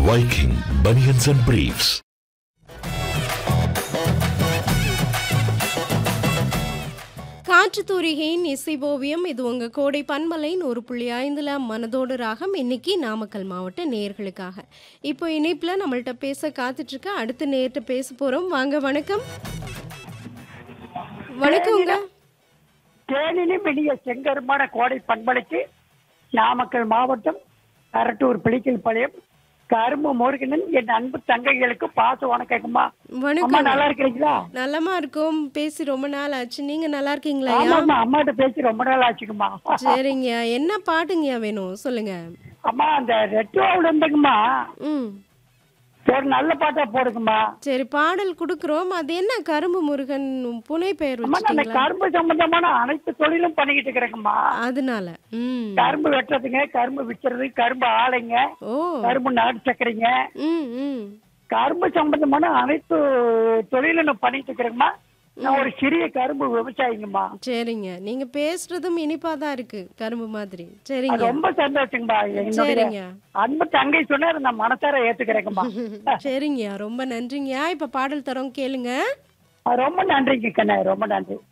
Viking Bunions and Briefs. காற்று தூரிகையின் இசை ஓவியம் இது உங்க கோடை பன்மலை ஒரு புள்ளி ஐந்துல மனதோடு ராகம் இன்னைக்கு நாமக்கல் மாவட்ட நேயர்களுக்காக இப்போ இணைப்புல நம்மள்ட்ட பேச காத்துட்டு இருக்க அடுத்த நேர்கிட்ட பேச போறோம் வாங்க வணக்கம் வணக்கங்க தேனினி மெடிய செங்கருமான கோடை பண்பலைக்கு நாமக்கல் மாவட்டம் அரட்டூர் பிளிக்கல் பாளையம் கரும்பு முருகனன் என் அன்பு தங்கைகளுக்கு பாச வணக்கம்மா அம்மா வணக்கம் நல்லா இருக்கிறீங்களா நலமா இருக்கோம் பேசி ரொம்ப நாள் ஆச்சு நீங்க நல்லா இருக்கீங்களா ஐயா? ஆமாம்மா அம்மாட்ட பேசி ரொம்ப நாள் ஆச்சுங்கம்மா சரிங்க என்ன பாட்டுங்கய்யா வேணும் சொல்லுங்க அம்மா அந்த ரெட்ரோவில் இருந்துங்கம்மா ம் ஒரு நல்ல பாட்டா போடுங்கம்மா சரி பாடல் கொடுக்குறோம் அது என்ன கரும்பு முருகன் புனை பெயர் அம்மா நான் வச்சுட்டீங்களா கரும்பு சம்பந்தமான அனைத்து தொழிலும் பண்ணிக்கிட்டு இருக்கிறேங்கம்மா அதனால ம் கரும்பு வெட்டுறதுங்க கரும்பு விற்கிறது கரும்பு ஆலைங்க ஓ கரும்பு நாடு சக்கரைங்க ம் ம் கரும்பு சம்பந்தமான அனைத்து தொழிலும் நான் பண்ணிட்டு இருக்கிறேங்கம்மா நான் ஒரு சிறிய கரும்பு விவசாயிங்கம்மா சரிங்க நீங்க பேசுறதும் இனிப்பா தான் இருக்கு கரும்பு மாதிரி சரிங்க அது ரொம்ப சந்தோஷங்கம்மா என்னுடைய சரிங்க அன்பு தங்கை சொன்னா அதை நான் மனசார ஏத்துக்கிறேங்கம்மா சரிங்கய்யா ரொம்ப நன்றிங்கய்யா இப்ப பாடல் தரோம் கேளுங்க ரொம்ப நன்றிங்க கண்ணா ரொம்ப நன்றி